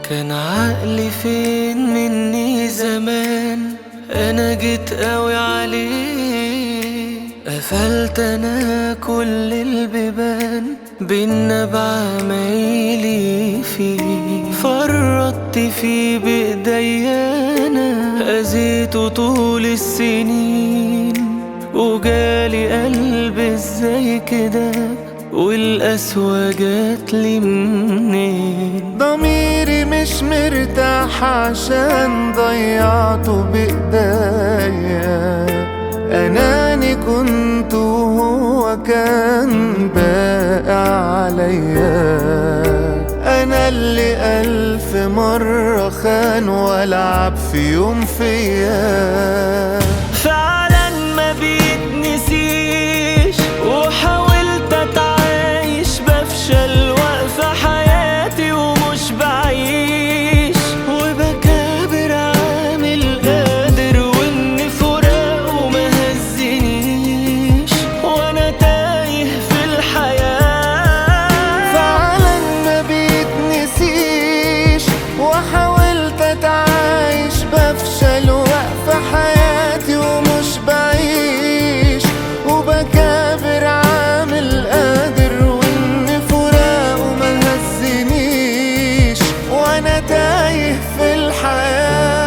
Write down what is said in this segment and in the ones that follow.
كان عقلي فين مني زمان انا جيت قوي عليه قفلت انا كل البيبان بالنبع مايلي فيه فرطت فيه بايديا انا اذيته طول السنين وجالي قلب ازاي كده والقسوة جاتلي منين ضميري مش مرتاح عشان ضيعته بإيديا أناني كنت وهو كان باقي عليا أنا اللي ألف مرة خان ولعب في يوم فيا فعلا ما بيتنسيش وحاولت اتعايش بفشل واقفة حياتي ومش بعيش وبكابر عامل قادر وان فراقه ما هزنيش وانا تايه في الحياة فعلا ما بيتنسيش وحاولت اتعايش بفشل واقفة حياتي ومش بعيش وبكابر عامل قادر وان فراقه ما هزنيش وانا تايه في الحياة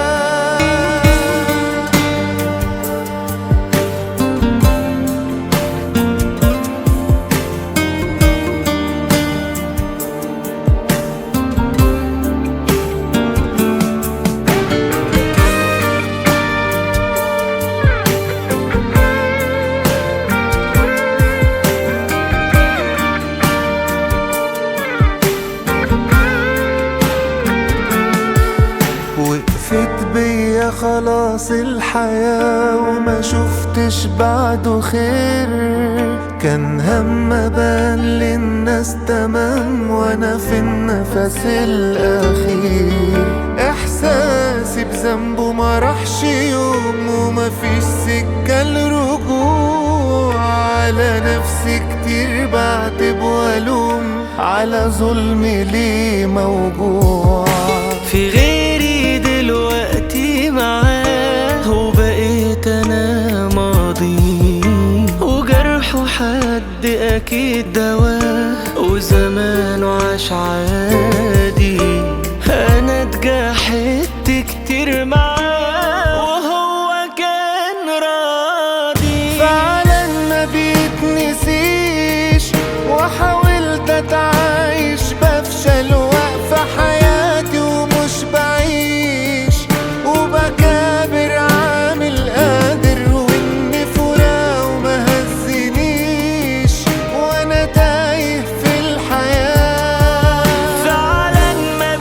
وقفت بيا خلاص الحياة وما شفتش بعده خير كان هم بان للناس تمام وانا في النفس الاخير احساسي بذنبه ما راحش يوم وما فيش سكة لرجوع على نفسي كتير بعتب والوم على ظلمي ليه موجوع في غيري دلوقتي معاه وبقيت انا ماضي وجرحه حد اكيد دواه وزمانه عاش عادي انا اتجاحدت كتير معاه وهو كان راضي فعلا ما بيتنسيش وحاولت اتعايش بفشل واقفة حياتي ومش بعيش وبكابر عامل قادر واني فراق وما هزنيش وانا تايه في الحياة فعلا ما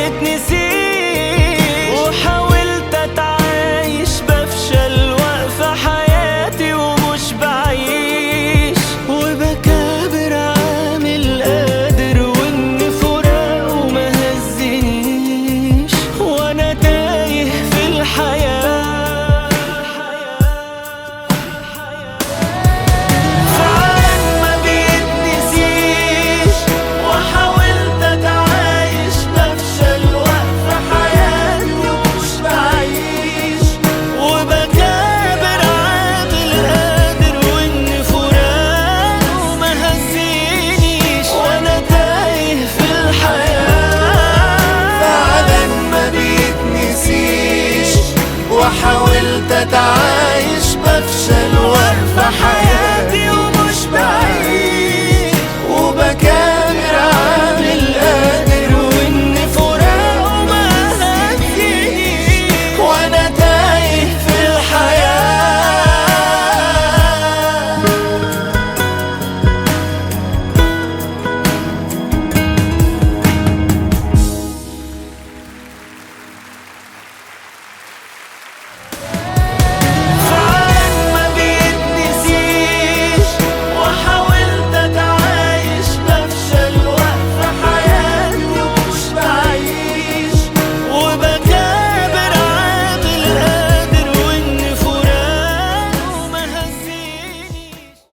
بيتنسيش وحاولت اتعايش بفشل واقفة حياتي ومش بعيش وبكابر عامل قادر وان فراقه ما هزنيش وانا تايه في الحياة فعلا ما بيتنسيش وحاولت اتعايش بفشل واقفة حياتي ومش بعيش وبكابر عامل قادر وان فراقه ما هزنيش وانا تايه في الحياة فعلا ما بيتنسيش وحاولت اتعايش